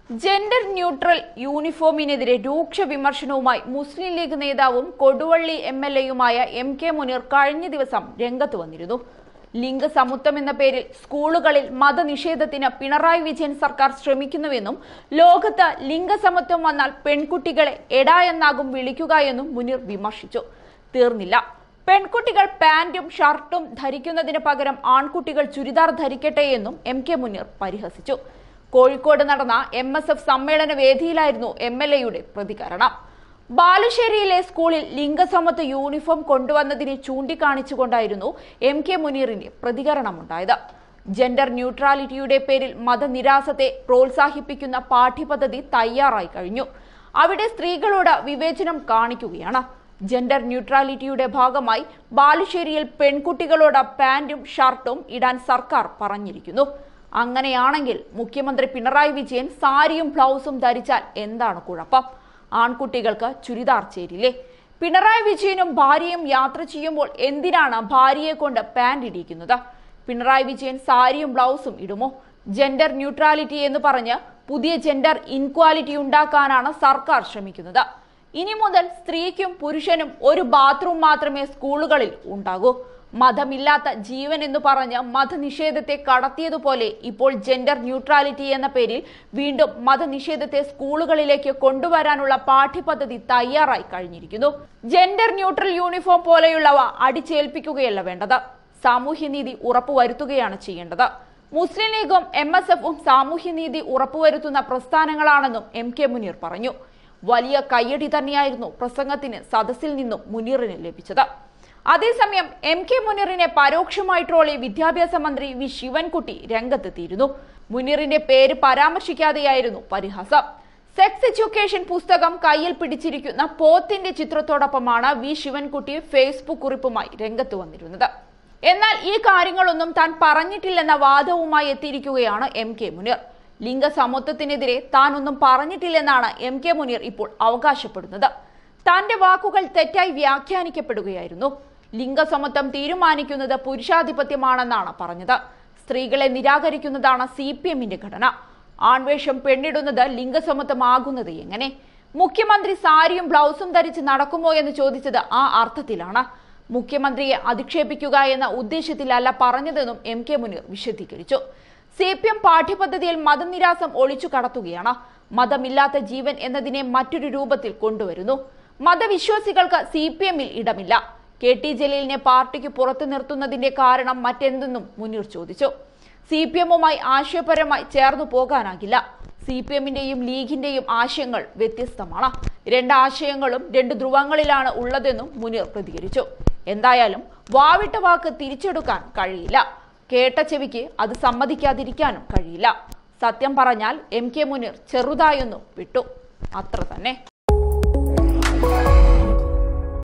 gender neutral യൂണിഫോമിനെതിരെ രൂക്ഷ വിമർശനവുമായി മുസ്ലിം ലീഗ് നേതാവും കൊടുവള്ളി എം എൽ എയുമായ എം കെ മുനീർ കഴിഞ്ഞ ദിവസം രംഗത്ത് വന്നിരുന്നു ലിംഗസമത്വം എന്ന പേരിൽ സ്കൂളുകളിൽ മതനിഷേധത്തിന് പിണറായി വിജയൻ സർക്കാർ ശ്രമിക്കുന്നുവെന്നും ലോകത്ത് ലിംഗസമത്വം വന്നാൽ പെൺകുട്ടികളെ എടാ എന്നാകും വിളിക്കുക എന്നും മുനീർ വിമർശിച്ചു തീർന്നില്ല പെൺകുട്ടികൾ പാന്റും ഷർട്ടും ധരിക്കുന്നതിന് പകരം ആൺകുട്ടികൾ ചുരിദാർ ധരിക്കട്ടെ എന്നും എം കെ മുനീർ പരിഹസിച്ചു കോഴിക്കോട് നടന്ന എം എസ് എഫ് സമ്മേളന വേദിയിലായിരുന്നു എം എൽ എയുടെ പ്രതികരണം ബാലുശ്ശേരിയിലെ സ്കൂളിൽ ലിംഗസമത്വ യൂണിഫോം കൊണ്ടുവന്നതിനെ ചൂണ്ടിക്കാണിച്ചുകൊണ്ടായിരുന്നു എം കെ മുനീറിന്റെ പ്രതികരണമുണ്ടായത് ജെൻഡർ ന്യൂട്രാലിറ്റിയുടെ പേരിൽ മതനിരാസത്തെ പ്രോത്സാഹിപ്പിക്കുന്ന പാഠ്യപദ്ധതി തയ്യാറായി കഴിഞ്ഞു അവിടെ സ്ത്രീകളോട് വിവേചനം കാണിക്കുകയാണ് ജെൻഡർ ന്യൂട്രാലിറ്റിയുടെ ഭാഗമായി ബാലുശ്ശേരിയിൽ പെൺകുട്ടികളോട് പാന്റും ഷർട്ടും ഇടാൻ സർക്കാർ പറഞ്ഞിരിക്കുന്നു അങ്ങനെയാണെങ്കിൽ മുഖ്യമന്ത്രി പിണറായി വിജയൻ സാരിയും ബ്ലൗസും ധരിച്ചാൽ എന്താണ് കുഴപ്പം ആൺകുട്ടികൾക്ക് ചുരിദാർ ചേരില്ലേ പിണറായി വിജയനും ഭാര്യയും യാത്ര ചെയ്യുമ്പോൾ എന്തിനാണ് ഭാര്യയെ കൊണ്ട് പാന്റ് ഇടിക്കുന്നത് പിണറായി വിജയൻ സാരിയും ബ്ലൗസും ഇടുമോ ജെൻഡർ ന്യൂട്രാലിറ്റി എന്ന് പറഞ്ഞ് പുതിയ ജെൻഡർ ഇൻക്വാലിറ്റി ഉണ്ടാക്കാനാണ് സർക്കാർ ശ്രമിക്കുന്നത് ഇനി മുതൽ സ്ത്രീക്കും പുരുഷനും ഒരു ബാത്റൂം മാത്രമേ സ്കൂളുകളിൽ ഉണ്ടാകൂ മതമില്ലാത്ത ജീവൻ എന്ന് പറഞ്ഞ് മതനിഷേധത്തെ കടത്തിയതുപോലെ ഇപ്പോൾ ജെൻഡർ ന്യൂട്രാലിറ്റി എന്ന പേരിൽ വീണ്ടും മതനിഷേധത്തെ സ്കൂളുകളിലേക്ക് കൊണ്ടുവരാനുള്ള പാഠ്യപദ്ധതി തയ്യാറായി കഴിഞ്ഞിരിക്കുന്നു ജെൻഡർ ന്യൂട്രൽ യൂണിഫോം പോലെയുള്ളവ അടിച്ചേൽപ്പിക്കുകയല്ല വേണ്ടത് സാമൂഹ്യനീതി ഉറപ്പുവരുത്തുകയാണ് ചെയ്യേണ്ടത് മുസ്ലിം ലീഗും എം എസ് എഫും സാമൂഹ്യനീതി ഉറപ്പുവരുത്തുന്ന പ്രസ്ഥാനങ്ങളാണെന്നും എം കെ മുനീർ പറഞ്ഞു വലിയ കയ്യടി തന്നെയായിരുന്നു പ്രസംഗത്തിന് സദസ്സിൽ നിന്നും മുനീറിന് ലഭിച്ചത് അതേസമയം എം കെ മുനീറിനെ പരോക്ഷമായി ട്രോളി വിദ്യാഭ്യാസ മന്ത്രി വി ശിവൻകുട്ടി രംഗത്തെത്തിയിരുന്നു മുനീറിന്റെ പേര് പരാമർശിക്കാതെയായിരുന്നു പരിഹാസം സെക്സ് എഡ്യൂക്കേഷൻ പുസ്തകം കയ്യിൽ പിടിച്ചിരിക്കുന്ന പോത്തിന്റെ ചിത്രത്തോടൊപ്പമാണ് വി ശിവൻകുട്ടി ഫേസ്ബുക്ക് കുറിപ്പുമായി രംഗത്ത് വന്നിരുന്നത് എന്നാൽ ഈ കാര്യങ്ങളൊന്നും താൻ പറഞ്ഞിട്ടില്ലെന്ന വാദവുമായി എത്തിയിരിക്കുകയാണ് എം കെ മുനീർ ലിംഗസമത്വത്തിനെതിരെ താൻ ഒന്നും പറഞ്ഞിട്ടില്ലെന്നാണ് എം കെ മുനീർ ഇപ്പോൾ അവകാശപ്പെടുന്നത് തന്റെ വാക്കുകൾ തെറ്റായി വ്യാഖ്യാനിക്കപ്പെടുകയായിരുന്നു ലിംഗസമത്വം തീരുമാനിക്കുന്നത് പുരുഷാധിപത്യമാണെന്നാണ് പറഞ്ഞത് സ്ത്രീകളെ നിരാകരിക്കുന്നതാണ് സി പി എമ്മിന്റെ ഘടന ആൺവേഷം പെണ്ണിടുന്നത് ലിംഗസമത്വമാകുന്നത് എങ്ങനെ മുഖ്യമന്ത്രി സാരിയും ബ്ലൗസും ധരിച്ച് നടക്കുമോ എന്ന് ചോദിച്ചത് ആ അർത്ഥത്തിലാണ് മുഖ്യമന്ത്രിയെ അധിക്ഷേപിക്കുക എന്ന ഉദ്ദേശത്തിലല്ല പറഞ്ഞതെന്നും എം കെ മുനീർ വിശദീകരിച്ചു സി പി എം പാഠ്യപദ്ധതിയിൽ മതനിരാസം ഒളിച്ചു കടത്തുകയാണ് മതമില്ലാത്ത ജീവൻ എന്നതിനെ മറ്റൊരു രൂപത്തിൽ കൊണ്ടുവരുന്നു മതവിശ്വാസികൾക്ക് സി പി എമ്മിൽ ഇടമില്ല കെ ടി ജലീലിനെ പാർട്ടിക്ക് പുറത്തു നിർത്തുന്നതിന്റെ കാരണം മറ്റെന്തെന്നും മുനീർ ചോദിച്ചു സി പി എമ്മുമായി ആശയപരമായി ചേർന്നു പോകാനാകില്ല സി പി എമ്മിന്റെയും ലീഗിന്റെയും ആശയങ്ങൾ വ്യത്യസ്തമാണ് രണ്ട് ആശയങ്ങളും രണ്ട് ധ്രുവങ്ങളിലാണ് ഉള്ളതെന്നും മുനീർ പ്രതികരിച്ചു എന്തായാലും വാവിട്ട വാക്ക് തിരിച്ചെടുക്കാൻ കഴിയില്ല കേട്ട ചെവിക്ക് അത് സമ്മതിക്കാതിരിക്കാനും കഴിയില്ല സത്യം പറഞ്ഞാൽ എം കെ മുനീർ ചെറുതായൊന്നും വിട്ടു അത്ര തന്നെ